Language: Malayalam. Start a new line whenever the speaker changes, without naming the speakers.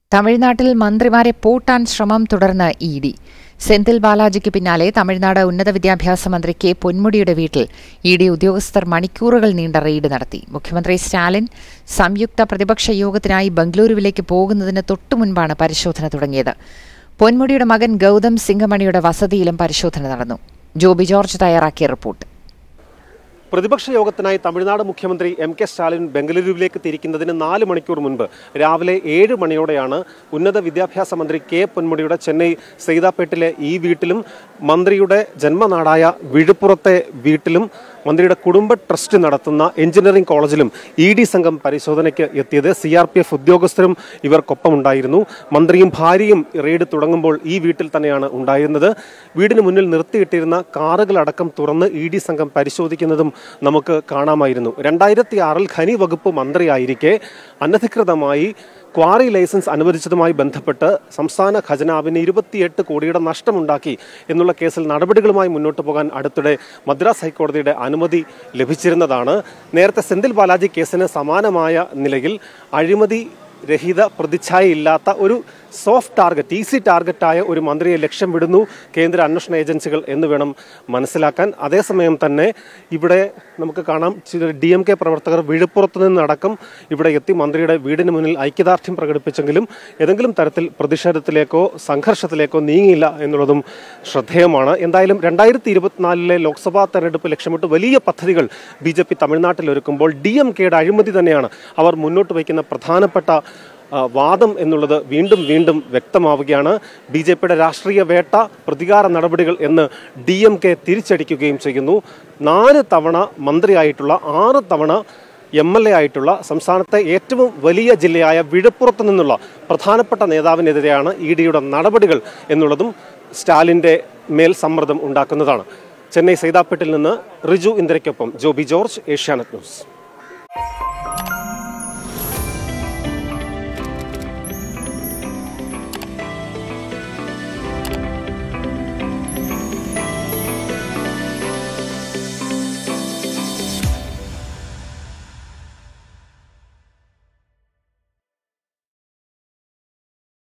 തമിഴ്നാട്ടിൽ മന്ത്രിമാരെ പൂട്ടാൻ ശ്രമം തുടർന്ന് ഇ ഡി സെന്തിൽ ബാലാജിക്ക് പിന്നാലെ തമിഴ്നാട് ഉന്നത വിദ്യാഭ്യാസ മന്ത്രി കെ പൊന്മുടിയുടെ വീട്ടിൽ ഇ ഡി ഉദ്യോഗസ്ഥർ മണിക്കൂറുകൾ നീണ്ട റെയ്ഡ് നടത്തി മുഖ്യമന്ത്രി സ്റ്റാലിൻ സംയുക്ത പ്രതിപക്ഷ യോഗത്തിനായി ബംഗളൂരുവിലേക്ക് പോകുന്നതിന് തൊട്ടുമുൻപാണ് പരിശോധന തുടങ്ങിയത് പൊന്മുടിയുടെ മകൻ ഗൗതം സിംഗമണിയുടെ വസതിയിലും പരിശോധന നടന്നു ജോബി ജോർജ് തയ്യാറാക്കിയ റിപ്പോർട്ട്
പ്രതിപക്ഷ യോഗത്തിനായി തമിഴ്നാട് മുഖ്യമന്ത്രി എം കെ സ്റ്റാലിൻ ബംഗളൂരുവിലേക്ക് തിരിക്കുന്നതിന് നാല് മണിക്കൂർ മുൻപ് രാവിലെ ഏഴ് മണിയോടെയാണ് ഉന്നത വിദ്യാഭ്യാസ മന്ത്രി കെ പൊന്മുടിയുടെ ചെന്നൈ സെയ്താപ്പേട്ടിലെ ഈ വീട്ടിലും മന്ത്രിയുടെ ജന്മനാടായ വിഴുപ്പുറത്തെ വീട്ടിലും മന്ത്രിയുടെ കുടുംബ ട്രസ്റ്റ് നടത്തുന്ന എഞ്ചിനീയറിംഗ് കോളേജിലും ഇ ഡി സംഘം പരിശോധനയ്ക്ക് എത്തിയത് സി ആർ പി എഫ് ഉദ്യോഗസ്ഥരും ഇവർക്കൊപ്പമുണ്ടായിരുന്നു മന്ത്രിയും ഭാര്യയും റെയ്ഡ് തുടങ്ങുമ്പോൾ ഈ വീട്ടിൽ തന്നെയാണ് ഉണ്ടായിരുന്നത് വീടിന് മുന്നിൽ നിർത്തിയിട്ടിരുന്ന കാറുകളടക്കം തുറന്ന് ഇ ഡി സംഘം പരിശോധിക്കുന്നതും നമുക്ക് കാണാമായിരുന്നു രണ്ടായിരത്തി ആറിൽ ഖനി വകുപ്പ് മന്ത്രിയായിരിക്കെ അനധികൃതമായി ക്വാറി ലൈസൻസ് അനുവദിച്ചതുമായി ബന്ധപ്പെട്ട് സംസ്ഥാന ഖജനാവിന് ഇരുപത്തിയെട്ട് കോടിയുടെ നഷ്ടമുണ്ടാക്കി എന്നുള്ള കേസിൽ നടപടികളുമായി മുന്നോട്ട് പോകാൻ അടുത്തിടെ മദ്രാസ് ഹൈക്കോടതിയുടെ അനുമതി ലഭിച്ചിരുന്നതാണ് നേരത്തെ സെന്തിൽ ബാലാജി കേസിന് സമാനമായ നിലയിൽ അഴിമതി രഹിത പ്രതിച്ഛായയില്ലാത്ത ഒരു സോഫ്റ്റ് ടാർഗറ്റ് ഈസി ടാർഗറ്റായ ഒരു മന്ത്രിയെ ലക്ഷ്യം വിടുന്നു കേന്ദ്ര അന്വേഷണ ഏജൻസികൾ എന്ന് വേണം മനസ്സിലാക്കാൻ അതേസമയം തന്നെ ഇവിടെ നമുക്ക് കാണാം ഡി എം കെ പ്രവർത്തകർ വിഴുപ്പുറത്ത് നിന്നടക്കം ഇവിടെ എത്തി മന്ത്രിയുടെ വീടിന് മുന്നിൽ ഐക്യദാർഢ്യം പ്രകടിപ്പിച്ചെങ്കിലും ഏതെങ്കിലും തരത്തിൽ പ്രതിഷേധത്തിലേക്കോ സംഘർഷത്തിലേക്കോ നീങ്ങിയില്ല എന്നുള്ളതും ശ്രദ്ധേയമാണ് എന്തായാലും രണ്ടായിരത്തി ഇരുപത്തിനാലിലെ ലോക്സഭാ തെരഞ്ഞെടുപ്പ് ലക്ഷ്യമിട്ട് വലിയ പദ്ധതികൾ ബി ജെ പി തമിഴ്നാട്ടിൽ ഒരുക്കുമ്പോൾ ഡി എം കെയുടെ അഴിമതി തന്നെയാണ് അവർ മുന്നോട്ട് വയ്ക്കുന്ന പ്രധാനപ്പെട്ട ആ, വാദം എന്നുള്ളത് വീണ്ടും വീണ്ടും വ്യക്തമാവുകയാണ് ബി ജെ പിയുടെ രാഷ്ട്രീയ വേട്ട പ്രതികാര നടപടികൾ എന്ന് ഡി എം കെ തിരിച്ചടിക്കുകയും ചെയ്യുന്നു നാല് തവണ മന്ത്രിയായിട്ടുള്ള ആറ് തവണ എം എൽ എ ആയിട്ടുള്ള സംസ്ഥാനത്തെ ഏറ്റവും വലിയ ജില്ലയായ വിഴുപ്പുറത്ത് നിന്നുള്ള പ്രധാനപ്പെട്ട നേതാവിനെതിരെയാണ് ഇ ഡിയുടെ നടപടികൾ എന്നുള്ളതും സ്റ്റാലിൻ്റെ മേൽ സമ്മർദ്ദം ഉണ്ടാക്കുന്നതാണ് ചെന്നൈ സൈതാപ്പേട്ടിൽ നിന്ന് റിജു ഇന്ദിരയ്ക്കൊപ്പം ജോബി ജോർജ് ഏഷ്യാനെറ്റ് ന്യൂസ്